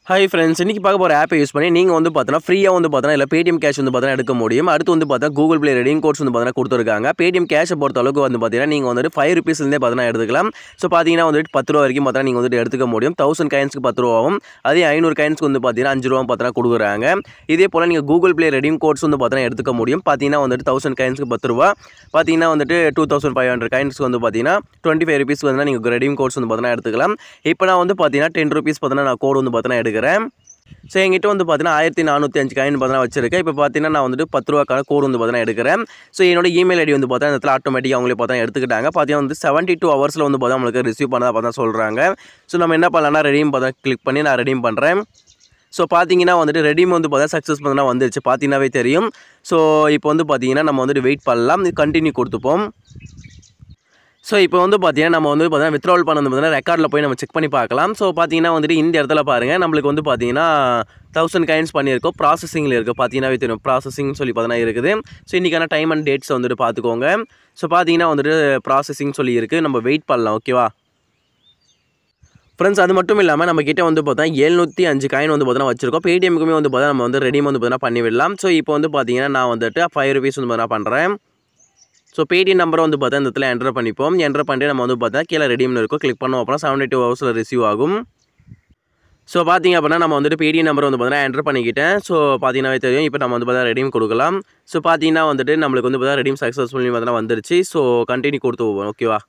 hi friends இன்றைக்கி பார்க்க போகிற ஆப்பை யூஸ் பண்ணி நீங்கள் வந்து பார்த்தீங்கன்னா ஃப்ரீயாக வந்து பார்த்தீங்கன்னா இல்லை பேடிஎம் கேஷ் வந்து பார்த்தீங்கன்னா எடுக்க முடியும் அடுத்து வந்து பார்த்தா கூகுள் ப்ளே ரெடிங் கோட்ஸ் வந்து பார்த்தீங்கன்னா கொடுத்துருக்காங்க பேடிஎம் கேஷை பொறுத்த அளவுக்கு வந்து பார்த்தீங்கன்னா நீங்கள் வந்துட்டு ஃபைவ் ருபீஸ்லேருந்தே பார்த்தீங்கன்னா எடுத்துக்கலாம் ஸோ பார்த்தீங்கன்னா வந்துட்டு பத்து ரூபா வரைக்கும் பார்த்தீங்கன்னா நீங்கள் வந்துட்டு எடுத்துக்க முடியும் தௌசண்ட் கைன்ஸ்க்கு பத்து ரூபாவும் அதே ஐநூறு கைன்ஸ்க்கு வந்து பார்த்தீங்கன்னா அஞ்சு ரூபா பார்த்தீங்கன்னா கொடுக்குறாங்க இதே போல் நீங்கள் கூகுள் ப்ளே ரெடிங் கோட்ஸ் வந்து பார்த்தீங்கன்னா எடுத்துக்க முடியும் பார்த்தீங்கன்னா வந்துட்டு தௌசண்ட் கைன்ஸ்க்கு பத்து ரூபா பார்த்தீங்கன்னா வந்துட்டு டூ தௌசண்ட் ஃபைவ் ஹண்ட்ரட் கைன்ஸ்க்கு வந்து பார்த்தீங்கன்னா டுவெண்ட்டி ஃபைவ் ருபீஸ் வந்து நீங்கள் ரெடிம் கோட்ஸ் வந்து பார்த்தீங்கன்னா எடுத்துக்கலாம் இப்போ நான் வந்து பார்த்தீங்கன்னா டென் ருபீஸ் பார்த்தீங்கன்னா நான் கோட் வந்து பார்த்தீங்கன்னா எடுக்கிறேன் ஸோ என்கிட்ட வந்து பார்த்தீங்கன்னா ஆயிரத்தி நானூற்றி அஞ்சு காயின் பார்த்தீங்கன்னா வச்சிருக்கேன் இப்போ பார்த்தீங்கன்னா நான் வந்துட்டு பத்து ரூபாக்கான கோடு வந்து பார்த்தீங்கன்னா எடுக்கிறேன் ஸோ என்னோட இமெயில் ஐடி வந்து பார்த்தா இந்த இடத்துல ஆட்டோமேட்டிக்காக அவங்களே பார்த்தா எடுத்துக்கிட்டாங்க பார்த்தீங்கன்னா வந்து செவன்ட்டி டூ ஹவர்ஸில் வந்து பார்த்தா நம்மளுக்கு ரிசீவ் பண்ணதா பார்த்தா சொல்கிறாங்க ஸோ நம்ம என்ன பண்ணலாம்னா ரெடீம் பார்த்தா கிளிக் பண்ணி நான் ரெடீம் பண்ணுறேன் ஸோ பார்த்தீங்கன்னா வந்துட்டு ரெடீம் வந்து பார்த்தா சக்ஸஸ் பண்ணா வந்துருச்சு பார்த்தீங்கன்னாவே தெரியும் ஸோ இப்போ வந்து பார்த்தீங்கன்னா நம்ம வந்துட்டு வெயிட் பண்ணலாம் கண்டினியூ கொடுத்துப்போம் ஸோ இப்போ வந்து பார்த்தீங்கன்னா நம்ம வந்து பார்த்தீங்கன்னா வித்ட்ராவல் பண்ணது பார்த்தீங்கன்னா ரெக்கார்டில் போய் நம்ம செக் பண்ணி பார்க்கலாம் ஸோ பார்த்தீங்கன்னா வந்துட்டு இந்த இடத்துல பாருங்கள் நம்மளுக்கு வந்து பார்த்தீங்கன்னா தௌசண்ட் கைன்ஸ் பண்ணியிருக்கோம் ப்ராசஸிங்கில் இருக்குது பார்த்தீங்கன்னாவே தெரியும் ப்ராசஸிங் சொல்லி பார்த்தீங்கன்னா இருக்குது ஸோ இன்றைக்கான டைம் அண்ட் டேட்ஸ் வந்துட்டு பார்த்துக்கோங்க ஸோ பார்த்தீங்கன்னா வந்துட்டு ப்ராசஸிங் சொல்லி இருக்குது நம்ம வெயிட் பண்ணலாம் ஓகேவா ஃப்ரெண்ட்ஸ் அது மட்டும் இல்லாமல் நம்ம கிட்ட வந்து பார்த்தா எழுநூற்றி அஞ்சு காயின் வந்து பார்த்தீங்கன்னா வச்சிருக்கோம் பேடிஎம்க்குமே வந்து பார்த்தா நம்ம வந்து ரெடியும் வந்து பார்த்தீங்கன்னா பண்ணி விடலாம் ஸோ இப்போ வந்து பார்த்தீங்கன்னா நான் வந்துட்டு ஃபைவ் ருபீஸ் வந்து பார்த்தீங்கன்னா பண்ணுறேன் ஸோ பேடிஎம் நம்பரை வந்து பார்த்தா இந்த இடத்துல என்டர் பண்ணிப்போம் என்டர் பண்ணிட்டு நம்ம வந்து பார்த்தா கீழே ரெடியம்னு இருக்கும் கிளிக் பண்ணோம் அப்படின்னா செவன்டி டூ ஹவர்ஸில் ரிசீவ் ஆகும் ஸோ பார்த்தீங்க அப்படின்னா நம்ம வந்துட்டு பேடிஎம் நம்பர் வந்து பார்த்தீங்கன்னா என்டர் பண்ணிக்கிட்டேன் ஸோ பார்த்தீங்கன்னாவே தெரியும் இப்போ நம்ம வந்து பார்த்தா ரெடியும் கொடுக்கலாம் ஸோ பார்த்தீங்கன்னா வந்துட்டு நம்மளுக்கு வந்து பார்த்தா ரெடியும் சக்ஸஸ்ஃபுல்லி பார்த்தீங்கன்னா வந்துருச்சு ஸோ கண்டினியூ கொடுத்து போவோம் ஓகேவா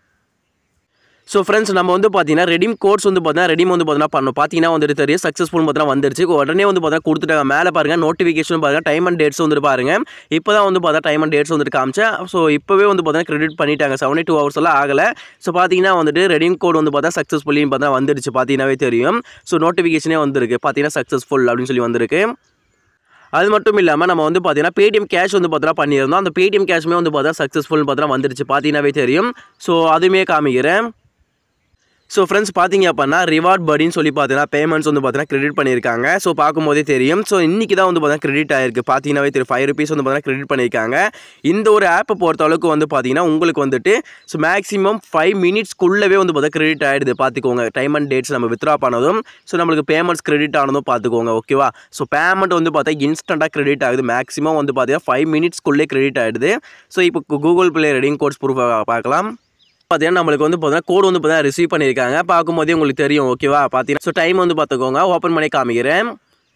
ஸோ ஃப்ரெண்ட்ஸ் நம்ம வந்து பார்த்தீங்கன்னா ரெடிம் கோர்ஸ் வந்து பார்த்தீங்கன்னா ரெடிம் வந்து பார்த்தீங்கன்னா பண்ணோம் பார்த்தீங்கன்னா வந்துட்டு தெரியும் சக்ஸஸ்ஃபுல் பார்த்தீங்கன்னா வந்துருச்சு உடனே வந்து பார்த்தா கொடுத்துட்டாங்க மேலே பாருங்கள் நோட்டிஃபிகேஷன் பாருங்கள் டைம் அண்ட் டேட்ஸ் வந்துட்டு பாருங்கள் இப்போ தான் வந்து பார்த்தா டைம் அண்ட் டேட்ஸ் வந்துட்டு காமிச்சேன் ஸோ இப்போவே வந்து பார்த்தீங்கன்னா கிரெடிட் பண்ணிட்டாங்க செவன்டி டூ ஹவர்ஸ் எல்லாம் ஆகலை ஸோ பார்த்தீங்கன்னா வந்துட்டு ரெடிம் கோட் வந்து பார்த்தா சக்ஸஸ்ஃபுல்லி பார்த்தா வந்துருச்சு பார்த்தீங்கன்னாவே தெரியும் ஸோ நோட்டிஃபிகேஷனே வந்திருக்கு பார்த்தீங்கன்னா சக்ஸஸ்ஃபுல் அப்படின்னு சொல்லி வந்திருக்கு அது மட்டும் இல்லாமல் நம்ம வந்து பார்த்தீங்கன்னா பேடிஎம் கேஷ் வந்து பார்த்தீங்கன்னா பண்ணியிருந்தோம் அந்த பேடிஎம் கேஷுமே வந்து பார்த்தா சக்ஸஸ்ஃபுல் பார்த்தீங்கன்னா வந்துருச்சு பார்த்தீங்கன்னாவே தெரியும் ஸோ அதுவுமே காமிக்கிறேன் ஸோ ஃப்ரெண்ட்ஸ் பார்த்தீங்க அப்படின்னா ரிவார்ட் படின்னு சொல்லி பார்த்தீங்கன்னா பேமெண்ட்ஸ் வந்து பார்த்தீங்கன்னா கிரெடிட் பண்ணியிருக்காங்க ஸோ பார்க்கும்போதே தெரியும் ஸோ இன்றைக்கி தான் வந்து பார்த்தீங்கன்னா கிரெடிட் ஆயிருக்கு பார்த்தீங்கன்னாவே தெரியும் ஃபைவ் ருபீஸ் வந்து பார்த்தீங்கன்னா கிரெடிட் பண்ணியிருக்காங்க இந்த ஒரு ஆப்பை பொறுத்த அளவுக்கு வந்து பார்த்தீங்கன்னா உங்களுக்கு வந்துட்டு ஸோ மேக்ஸிமம் ஃபைவ் மினிட்ஸ்க்குள்ளவே வந்து பார்த்தா கிரெடிட் ஆகிடுது பார்த்துக்கோங்க டைம் அண்ட் டேட்ஸ் நம்ம வித்ரா பண்ணதும் ஸோ நம்மளுக்கு பேமெண்ட்ஸ் கிரெடிட் ஆனதும் பார்த்துக்கோங்க ஓகேவா ஸோ பேமெண்ட் வந்து பார்த்தா இன்ஸ்டண்ட்டாக கிரெடிட் ஆகுது மேக்ஸிமம் வந்து பார்த்தீங்கன்னா ஃபைவ் மினிட்ஸ்க்குள்ளே கிரெடிட் ஆகிடுது ஸோ இப்போ Google Play redeem codes proof பார்க்கலாம் பார்த்தீங்கன்னா நம்மளுக்கு வந்து பார்த்தீங்கன்னா கோடு வந்து பார்த்தீங்கன்னா ரிசீவ் பண்ணியிருக்காங்க பார்க்கும்போதே உங்களுக்கு தெரியும் ஓகேவா பார்த்தீங்கன்னா ஸோ டைம் வந்து பார்த்துக்கோங்க ஓப்பன் பண்ணி காமிக்கிறேன்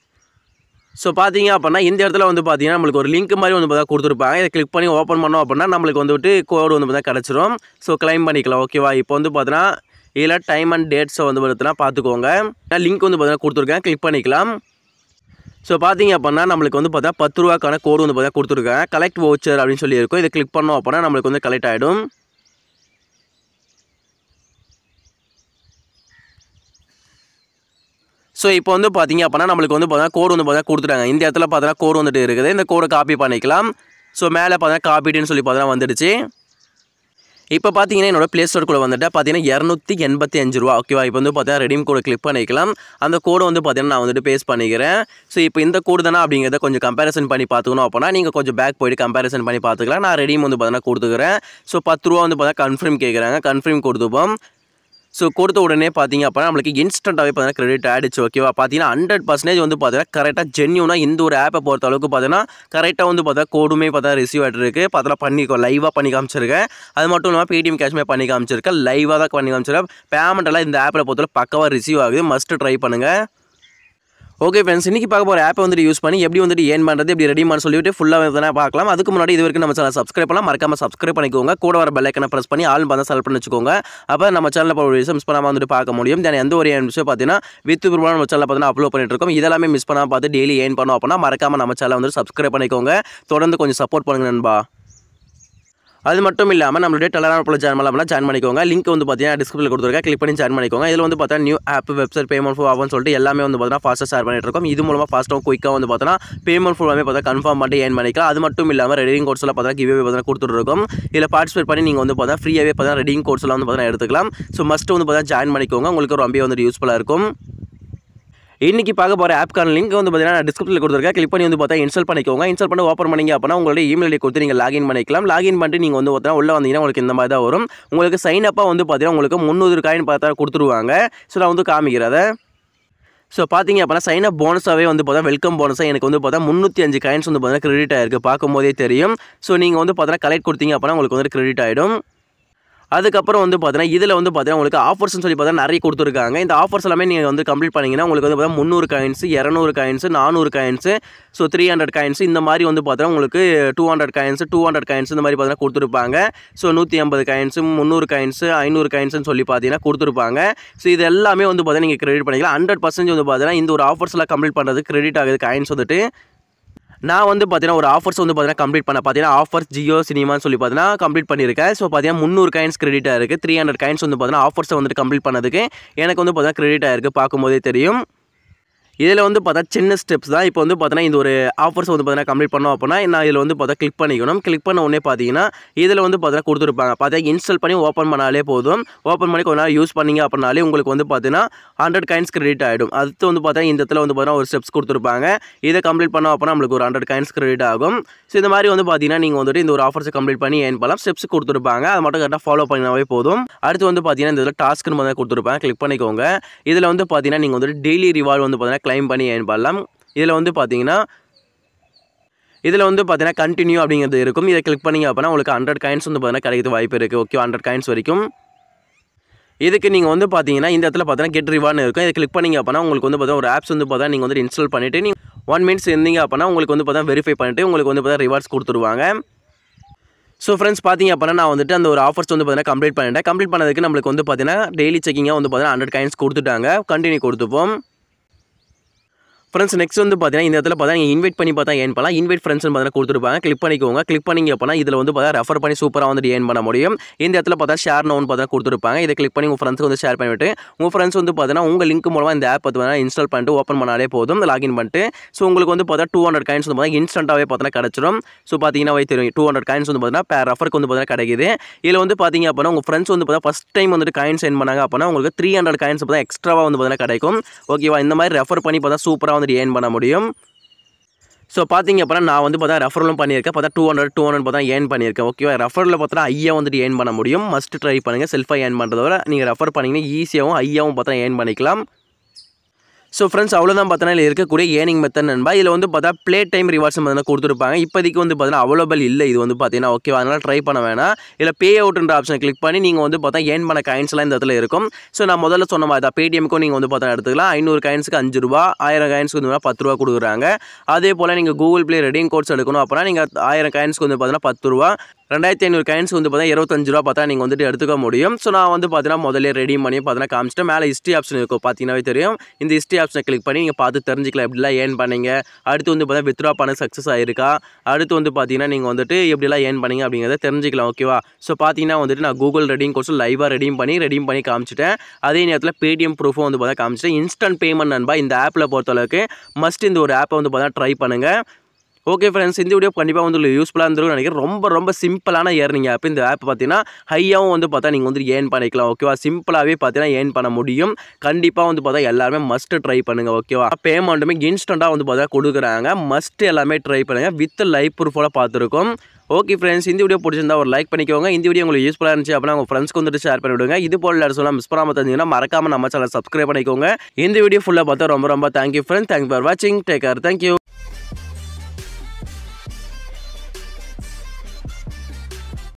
ஸோ பார்த்தீங்க அப்படின்னா இந்த இடத்துல வந்து பார்த்தீங்கன்னா நம்மளுக்கு ஒரு லிங்க் மாதிரி வந்து பார்த்தா கொடுத்துருப்பாங்க இதை கிளிக் பண்ணி ஓப்பன் பண்ணோம் அப்படின்னா நம்மளுக்கு வந்துட்டு கோடு வந்து பார்த்தா கிடச்சிரும் ஸோ கிளைம் பண்ணிக்கலாம் ஓகேவா இப்போ வந்து பார்த்தீங்கன்னா இதில் டைம் அண்ட் டேட்ஸை வந்து பார்த்தீங்கன்னா பார்த்துக்கோங்க நான் லிங்க் வந்து பார்த்தீங்கன்னா கொடுத்துருக்கேன் கிளிக் பண்ணிக்கலாம் ஸோ பார்த்தீங்க அப்படின்னா நம்மளுக்கு வந்து பார்த்தா பத்து ரூபாக்கான கோடு வந்து பார்த்தா கொடுத்துருக்கேன் கலெக்ட் வவுச்சர் அப்படின்னு சொல்லி இருக்கும் இதை கிளிக் பண்ணோம் அப்படின்னா நம்மளுக்கு வந்து கலெக்ட் ஆகிடும் ஸோ இப்போ வந்து பார்த்தீங்க அப்படின்னா நம்மளுக்கு வந்து பார்த்தா கோடு வந்து பார்த்தா கொடுத்துட்டாங்க இந்த இடத்துல பார்த்தா கோடு வந்துட்டு இருக்குது இந்த கோடை காப்பி பண்ணிக்கலாம் ஸோ மேலே பார்த்தா காப்பிட்டுன்னு சொல்லி பார்த்தா வந்துடுச்சு இப்போ பார்த்தீங்கன்னா என்னோட ப்ளே ஸ்டோர்க்குள்ளே வந்துட்டு பார்த்தீங்கன்னா இரநூத்தி எண்பத்தி அஞ்சு ரூபா ஓகேவா இப்போ வந்து பார்த்தீங்கன்னா ரெடீம் கோடை கிளிக் பண்ணிக்கலாம் அந்த கோடை வந்து பார்த்தீங்கன்னா நான் வந்துட்டு பேஸ் பண்ணிக்கிறேன் ஸோ இப்போ இந்த கோடு தானே அப்படிங்கிறத கொஞ்சம் கம்பேரிசன் பண்ணி பார்த்துக்கணும் அப்படின்னா நீங்கள் கொஞ்சம் பேக் போயிட்டு கம்பேரிசன் பண்ணி பார்த்துக்கலாம் நான் ரெடீம் வந்து பார்த்தீங்கன்னா கொடுத்துக்கிறேன் ஸோ பத்து ரூபா வந்து பார்த்தா கன்ஃபார்ம் கேட்குறாங்க கன்ஃபார்ம் கொடுத்துப்போம் ஸோ கொடுத்த உடனே பார்த்தீங்க அப்படின்னா நம்மளுக்கு இன்ஸ்டண்ட்டாகவே பார்த்தீங்கன்னா கிரெடிட் ஆகிடுச்சு ஓகேவா பார்த்தீங்கன்னா ஹண்ட்ரட் பர்சன்டேஜ் வந்து பார்த்தீங்கன்னா கரெக்டாக ஜென்யூனாக இந்த ஒரு ஆப்பை பொறுத்த அளவுக்கு பார்த்தீங்கன்னா கரெக்டாக வந்து பார்த்தா கோடுமே பார்த்தா ரிசீவ் ஆகிட்டு இருக்கு பார்த்தா பண்ணிக்கோ லைவாக பண்ணி காமிச்சிருக்கேன் அது மட்டும் இல்லாமல் பேடிஎம் கேஷ்மே பண்ணி காமிச்சிருக்கேன் லைவாக தான் பண்ணி காமிச்சிருக்கேன் பேமெண்ட் எல்லாம் இந்த ஆப்பில் பொறுத்தவரை பக்கவாக ரிசீவ் ஆகுது மஸ்ட் ட்ரை பண்ணுங்கள் ஓகே ஃப்ரெண்ட்ஸ் இன்றைக்கி பார்க்க போகிற ஆப்பை வந்துட்டு யூஸ் பண்ணி எப்படி வந்துட்டு ஏன் பண்ணுறது எப்படி ரெடி பண்ண சொல்லிட்டு ஃபுல்லாக வந்து பார்க்கலாம் அதுக்கு முன்னாடி இது வரைக்கும் நம்ம சேனல் சப்ஸ்கிரைப் பண்ணலாம் மறக்காமல் சப்ஸ்கிரைப் பண்ணிக்கோங்க கூட வர பெல்லைக்கனை ப்ரெஸ் பண்ணி ஆள் பார்த்தா செலக்ட் பண்ணி வச்சுக்கோங்க அப்போ நம்ம சேனலில் போகிற விஷயம் மிஸ் பண்ணாமல் வந்துட்டு பார்க்க முடியும் தென் எந்த ஒரு விஷயம் பார்த்தீங்கன்னா வித் ப்ரூவாக நம்ம சேனலில் பார்த்தீங்கன்னா அப்லோட் பண்ணிட்டு இருக்கோம் இதெல்லாமே மிஸ் பண்ணாமல் பார்த்து டெய்லி ஏன் பண்ணோம் அப்படின்னா மறக்காமல் நம்ம சேனலை வந்து சப்ஸ்கிரைப் பண்ணிக்கோங்க தொடர்ந்து கொஞ்சம் சப்போர்ட் பண்ணுங்க நண்பா அது மட்டும் இல்லாமல் நம்மளுடைய டெலகிராம் போல ஜாயின் பண்ணலாம் ஜாயின் பண்ணிக்கோங்க லிங்க் வந்து பார்த்தீங்கன்னா டிஸ்கிரிப்ஷனில் கொடுத்துருக்கேன் கிளிக் பண்ணி ஜாயின் பண்ணிக்கோங்க இதில் வந்து பார்த்தா new app website payment full ஆகும்னு சொல்லிட்டு எல்லாமே வந்து பார்த்தீங்கன்னா ஃபாஸ்ட்டாக ஷேர் பண்ணிட்டு இருக்கோம் இது மூலமாக ஃபாஸ்ட்டாக குயிக்காக வந்து பார்த்தீங்கன்னா பேமெண்ட் ஃபுல்லாமே பார்த்தா கன்ஃபார்ம் பண்ணிட்டு ஏன் பண்ணிக்கலாம் அது மட்டும் இல்லாமல் ரெடிங் கோர்ஸ்லாம் பார்த்தா கிவே பார்த்தீங்கன்னா கொடுத்துருக்கோம் இதில் பார்ட்டிசிபேட் பண்ணி நீங்கள் வந்து பார்த்தா ஃப்ரீயாகவே பார்த்தா ரெடிங் கோர்ஸ்லாம் வந்து பார்த்தீங்கன்னா எடுத்துக்கலாம் ஸோ மஸ்ட் வந்து பார்த்தா ஜாயின் பண்ணிக்கோங்க உங்களுக்கு ரொம்ப வந்துட்டு யூஸ்ஃபுல்லாக இருக்கும் இன்றைக்கி பார்க்க போகிற ஆப்க்கான லிங்க் வந்து பார்த்தீங்கன்னா டிஸ்கிரிப்ஷனில் கொடுத்துருக்கேன் கிளிக் பண்ணி வந்து பார்த்தா இன்ஸ்டால் பண்ணிக்கோங்க இன்ஸ்டால் பண்ணி ஓப்பன் பண்ணிங்க அப்படின்னா உங்களுடைய இமெயில் ஐடி கொடுத்து நீங்கள் லாகின் பண்ணிக்கலாம் லாகின் பண்ணிட்டு நீங்கள் வந்து பார்த்தா உள்ளே வந்தீங்கன்னா உங்களுக்கு இந்த மாதிரி தான் வரும் உங்களுக்கு சைன் அப்பாக வந்து பார்த்தீங்கன்னா உங்களுக்கு முந்நூறு காயின் பார்த்தா கொடுத்துருவாங்க ஸோ நான் வந்து காமிக்கிறத ஸோ பார்த்தீங்க அப்படின்னா சைன் அப் போனஸாகவே வந்து பார்த்தா வெல்கம் போனஸாக எனக்கு வந்து பார்த்தா முந்நூற்றி அஞ்சு காயின்ஸ் வந்து பார்த்தீங்கன்னா கிரெடிட் ஆயிருக்கு பார்க்கும்போதே தெரியும் ஸோ நீங்கள் வந்து பார்த்தீங்கன்னா கலெக்ட் கொடுத்தீங்க அப்படின்னா உங்களுக்கு வந்து கிரெடிட் ஆகிடும் அதுக்கப்புறம் வந்து பார்த்தீங்கன்னா இதில் வந்து பார்த்தீங்கன்னா உங்களுக்கு ஆஃபர்ஸ்னு சொல்லி பார்த்தா நிறைய கொடுத்துருக்காங்க இந்த ஆஃபர்ஸ் எல்லாமே நீங்கள் வந்து கம்ப்ளீட் பண்ணிங்கன்னா உங்களுக்கு வந்து பார்த்தா முந்நூறு காயின்ஸ் இரநூறு காயின்ஸ் நானூறு coins so three hundred coins இந்த மாதிரி வந்து பார்த்தீங்கன்னா உங்களுக்கு two hundred coins two hundred coins இந்த மாதிரி பார்த்தீங்கன்னா கொடுத்துருப்பாங்க ஸோ நூற்றி ஐம்பது காயின்ஸ் முந்நூறு காயின்ஸ் ஐநூறு காயின்ஸ்னு சொல்லி பார்த்தீங்கன்னா கொடுத்துருப்பாங்க ஸோ இது எல்லாமே வந்து பார்த்தீங்கன்னா நீங்கள் கிரெடிட் பண்ணிக்கலாம் ஹண்ட்ரட் பர்சன்டேஜ் வந்து பார்த்தீங்கன்னா இந்த ஒரு ஆஃபர்ஸ்லாம் கம்ப்ளீட் பண்ணுறதுக்கு கிரெடிட் ஆகுது காயின்ஸ் வந்துட்டு நான் வந்து பார்த்தீங்கன்னா ஒரு ஆஃபர்ஸ் வந்து பார்த்தீங்கன்னா கம்ப்ளீட் பண்ண பார்த்தீங்கன்னா ஆஃபர்ஸ் ஜியோ சினிமான்னு சொல்லி பார்த்தீங்கன்னா கம்ப்ளீட் பண்ணியிருக்கேன் ஸோ பார்த்தீங்கன்னா முந்நூறு காயின்ஸ் கிரெடிட் ஆயிருக்கு த்ரீ ஹண்ட்ரட் காயின்ஸ் வந்து பார்த்தீங்கன்னா ஆஃபர்ஸை வந்துட்டு கம்ப்ளீட் பண்ணதுக்கு எனக்கு வந்து பார்த்தீங்கன்னா கிரெடிட் ஆயிருக்கு பார்க்கும்போதே தெரியும் இதில் வந்து பார்த்தா சின்ன ஸ்டெப்ஸ் தான் இப்போ வந்து பார்த்தீங்கன்னா இந்த ஒரு ஆஃபர்ஸ் வந்து பார்த்தீங்கன்னா கம்ப்ளீட் பண்ணோம் அப்படின்னா நான் இதில் வந்து பார்த்தா கிளிக் பண்ணிக்கணும் கிளிக் பண்ண உடனே பார்த்தீங்கன்னா இதில் வந்து பார்த்தீங்கன்னா கொடுத்துருப்பாங்க பார்த்தா இன்ஸ்டால் பண்ணி ஓப்பன் பண்ணாலே போதும் ஓப்பன் பண்ணி கொஞ்ச நாள் யூஸ் பண்ணீங்க அப்படின்னாலே உங்களுக்கு வந்து பார்த்தீங்கன்னா ஹண்ட்ரட் காயின்ஸ் கிரெடிட் ஆகிடும் அடுத்து வந்து பார்த்தீங்கன்னா இந்த இடத்துல வந்து பார்த்தீங்கன்னா ஒரு ஸ்டெப்ஸ் கொடுத்துருப்பாங்க இதை கம்ப்ளீட் பண்ணோம் அப்படின்னா நம்மளுக்கு ஒரு ஹண்ட்ரட் காயின்ஸ் கிரெடிட் ஆகும் ஸோ இந்த மாதிரி வந்து பார்த்தீங்கன்னா நீங்கள் வந்துட்டு இந்த ஒரு ஆஃபர்ஸை கம்ப்ளீட் பண்ணி ஏன் பண்ணலாம் ஸ்டெப்ஸ் கொடுத்துருப்பாங்க அதை மட்டும் கரெக்டாக ஃபாலோ பண்ணினாவே போதும் அடுத்து வந்து பார்த்தீங்கன்னா இந்த இதில் டாஸ்க்னு பார்த்தீங்கன்னா கொடுத்துருப்பாங்க கிளிக் பண்ணிக்கோங்க இதில் வந்து பார்த்தீங்கன்னா நீங்கள் வந்துட்டு டெய்லி ரிவார்டு வந்து பார்த்தீங்கன்னா கிளைம் பண்ணி ஏன் பண்ணலாம் இதில் வந்து பார்த்தீங்கன்னா இதில் வந்து பார்த்தீங்கன்னா கண்டினியூ அப்படிங்கிறது இருக்கும் இதை கிளிக் பண்ணிங்க அப்படின்னா உங்களுக்கு ஹண்ட்ரட் காயின்ஸ் வந்து பார்த்தீங்கன்னா கிடைக்கிறது வாய்ப்பு இருக்குது ஓகே ஹண்ட்ரட் காயின்ஸ் வரைக்கும் இதுக்கு நீங்கள் வந்து பார்த்தீங்கன்னா இந்த இடத்துல பார்த்தீங்கன்னா கெட் ரிவார்ட்னு இருக்கும் இதை கிளிக் பண்ணிங்க அப்படின்னா உங்களுக்கு வந்து பார்த்தீங்கன்னா ஒரு ஆப்ஸ் வந்து பார்த்தா நீங்கள் வந்து இன்ஸ்டால் பண்ணிவிட்டு நீங்கள் ஒன் மினிட்ஸ் இருந்தீங்க அப்படின்னா உங்களுக்கு வந்து பார்த்தா வெரிஃபை பண்ணிட்டு உங்களுக்கு வந்து பார்த்தா ரிவார்ட்ஸ் கொடுத்துருவாங்க ஸோ ஃப்ரெண்ட்ஸ் பார்த்தீங்க அப்படின்னா நான் வந்துட்டு அந்த ஒரு ஆஃபர்ஸ் வந்து பார்த்தீங்கன்னா கம்ப்ளீட் பண்ணிட்டேன் கம்ப்ளீட் பண்ணதுக்கு நம்மளுக்கு வந்து பார்த்தீங்கன்னா டெய்லி செக்கிங்காக வந்து பார்த்தீங்கன்னா ஹண்ட்ரட் காயின்ஸ் கொடுத்துட்டாங்க கண்டினியூ கொடுத்துப்போம் ஃப்ரெண்ட்ஸ் நெக்ஸ்ட் வந்து பார்த்தீங்கன்னா இந்த இடத்துல பார்த்தா நீங்கள் இன்வைட் பண்ணி பார்த்தா ஏன் பண்ணலாம் இன்வைட் ஃப்ரெண்ட்ஸ் பார்த்தா கொடுத்துருப்பாங்க கிளிக் பண்ணிக்கோங்க கிளிக் பண்ணிங்க அப்படின்னா இதில் வந்து பார்த்தா ரெஃபர் பண்ணி சூப்பராக வந்துட்டு ஏன் பண்ண முடியும் இந்த இடத்துல பார்த்தா ஷேர் நோன் பார்த்தா கொடுத்துருப்பாங்க இதை கிளிக் பண்ணி உங்கள் ஃப்ரெண்ட்ஸ்க்கு வந்து ஷேர் பண்ணிவிட்டு உங்கள் ஃப்ரெண்ட்ஸ் வந்து பார்த்தீங்கன்னா உங்கள் லிங்க் மூலமாக இந்த ஆப் பார்த்தீங்கன்னா இன்ஸ்டால் பண்ணிட்டு ஓப்பன் பண்ணாலே போதும் லாகின் பண்ணிட்டு ஸோ உங்களுக்கு வந்து பார்த்தா டூ ஹண்ட்ரட் காயின்ஸ் வந்து பார்த்தீங்கன்னா இன்ஸ்டன்ட்டாகவே பார்த்தீங்கன்னா கிடச்சிரும் ஸோ பார்த்தீங்கன்னா வை தெரியும் டூ ஹண்ட்ரட் காயின்ஸ் வந்து பார்த்தீங்கன்னா பேர் ரெஃபருக்கு வந்து பார்த்தீங்கன்னா கிடைக்குது இதில் வந்து பார்த்தீங்க அப்படின்னா உங்கள் ஃப்ரெண்ட்ஸ் வந்து பார்த்தா ஃபஸ்ட் டைம் வந்துட்டு காயின் சென்ட் பண்ணாங்க அப்படின்னா உங்களுக்கு த்ரீ ஹண்ட்ரட் காயின்ஸ் பார்த்தா எக்ஸ்ட்ராவாக வந்து பார்த்தீங்கன்னா கிடைக்கும் ஓகேவா இந்த மாதிரி ரெஃபர் பண்ணி பார்த்தா சூப்பராக வந்துட்டு ஏர்ன் பண்ண முடியும் ஸோ பார்த்தீங்க அப்படின்னா நான் வந்து பார்த்தா ரெஃபரலும் பண்ணியிருக்கேன் பார்த்தா டூ ஹண்ட்ரட் டூ ஹண்ட்ரட் பார்த்தா ஏர்ன் பண்ணியிருக்கேன் ஓகேவா ரெஃபரில் பார்த்தா ஐயா வந்துட்டு ஏர்ன் பண்ண முடியும் மஸ்ட் ட்ரை பண்ணுங்கள் செல்ஃபாக ஏர்ன் பண்ணுறத விட நீங்கள் ரெஃபர் பண்ணிங்கன்னா ஈஸியாகவும் ஐயாவும் பார்த்தா ஏர்ன் பண்ணிக்கலாம் ஸோ ஃப்ரெண்ட்ஸ் அவ்வளோதான் பார்த்தோன்னா இதில் இருக்கக்கூடிய ஏர்னிங் மெத்தட் நண்பா இதில் வந்து பார்த்தா ப்ளே டைம் ரிவார்ட்ஸ் பார்த்தீங்கன்னா கொடுத்துருப்பாங்க இப்போதைக்கு வந்து பார்த்தீங்கன்னா அவைலபிள் இல்லை இது வந்து பார்த்தீங்கன்னா ஓகே அதனால் ட்ரை பண்ண வேணாம் இல்லை பே அவுட்ன்ற ஆப்ஷனை கிளிக் பண்ணி நீங்கள் வந்து பார்த்தா ஏர்ன் பண்ண காயின்ஸ்லாம் இந்த இடத்துல இருக்கும் ஸோ நான் முதல்ல சொன்ன மாதிரி தான் பேடிஎம்க்கும் நீங்கள் வந்து பார்த்தா எடுத்துக்கலாம் ஐநூறு காயின்ஸுக்கு அஞ்சு ரூபா ஆயிரம் காயின்ஸ்க்கு வந்து பத்து ரூபா கொடுக்குறாங்க அதே போல் நீங்கள் கூகுள் ப்ளே ரெடிங் கோட்ஸ் எடுக்கணும் அப்படின்னா நீங்கள் ஆயிரம் காயின்ஸ்க்கு வந்து பார்த்தீங்கன்னா பத்து ரூபா ரெண்டாயிரத்தி ஐநூறு காயின்ஸ் வந்து பார்த்தா இருபத்தஞ்சு ரூபா பார்த்தா நீங்கள் வந்துட்டு எடுத்துக்க முடியும் ஸோ நான் வந்து பார்த்தீங்கன்னா முதல்ல ரெடி பண்ணி பார்த்தீங்கன்னா காமிச்சிட்டு மேலே ஹிஸ்ட்ரி ஆப்ஷன் இருக்கும் பார்த்தீங்கன்னாவே தெரியும் இந்த ஹிஸ்ட்ரி ஆப்ஷனை கிளிக் பண்ணி நீங்கள் பார்த்து தெரிஞ்சிக்கலாம் எப்படிலாம் ஏர்ன் பண்ணீங்க அடுத்து வந்து பார்த்தா வித்ரா பண்ண சக்ஸஸ் ஆயிருக்கா அடுத்து வந்து பார்த்தீங்கன்னா நீங்கள் வந்துட்டு எப்படிலாம் ஏர்ன் பண்ணீங்க அப்படிங்கிறத தெரிஞ்சிக்கலாம் ஓகேவா ஸோ பார்த்தீங்கன்னா வந்துட்டு நான் கூகுள் ரெடிங் கோர்ஸ் லைவாக ரெடியும் பண்ணி ரெடியும் பண்ணி காமிச்சிட்டேன் அதே நேரத்தில் பேடிஎம் ப்ரூஃபும் வந்து பார்த்தா காமிச்சிட்டேன் இன்ஸ்டன்ட் பேமெண்ட் நண்பா இந்த ஆப்பில் பொறுத்தளவுக்கு மஸ்ட் இந்த ஒரு ஆப்பை வந்து பார்த்தா ட்ரை பண்ணுங்கள் ஓகே ஃப்ரெண்ட்ஸ் இந்த வீடியோ கண்டிப்பாக வந்து யூஸ்ஃபுல்லாக இருந்திருக்கும் நினைக்கிறேன் ரொம்ப ரொம்ப சிம்பிளான ஏர்னிங் ஆப் இந்த ஆப் பார்த்தீங்கன்னா ஹையாகவும் வந்து பார்த்தா நீங்கள் வந்து ஏர்ன் பண்ணிக்கலாம் ஓகேவா சிம்பிளாகவே பார்த்தீங்கன்னா ஏர்ன் பண்ண முடியும் கண்டிப்பாக வந்து பார்த்தா எல்லாருமே மஸ்ட் ட்ரை பண்ணுங்கள் ஓகேவா பேமெண்ட்டுமே இன்ஸ்டண்ட்டாக வந்து பார்த்தா கொடுக்குறாங்க மஸ்ட் எல்லாமே ட்ரை பண்ணுங்கள் வித் லைஃப் ப்ரூஃபோட பார்த்துருக்கோம் ஓகே ஃப்ரெண்ட்ஸ் இந்த வீடியோ பிடிச்சிருந்தா ஒரு லைக் பண்ணிக்கோங்க இந்த வீடியோ உங்களுக்கு யூஸ்ஃபுல்லாக இருந்துச்சு அப்படின்னா உங்கள் ஃப்ரெண்ட்ஸ்க்கு வந்துட்டு ஷேர் பண்ணி விடுங்க இது போல் எல்லாரும் சொல்லலாம் மிஸ் பண்ணாமல் தெரிஞ்சிங்கன்னா மறக்காம நம்ம சேனல் சப்ஸ்கிரைப் பண்ணிக்கோங்க இந்த வீடியோ ஃபுல்லாக பார்த்தா ரொம்ப ரொம்ப தேங்க்யூ ஃப்ரெண்ட்ஸ் தேங்க் ஃபார் வாட்சிங் டேக் கேர் தேங்க்யூ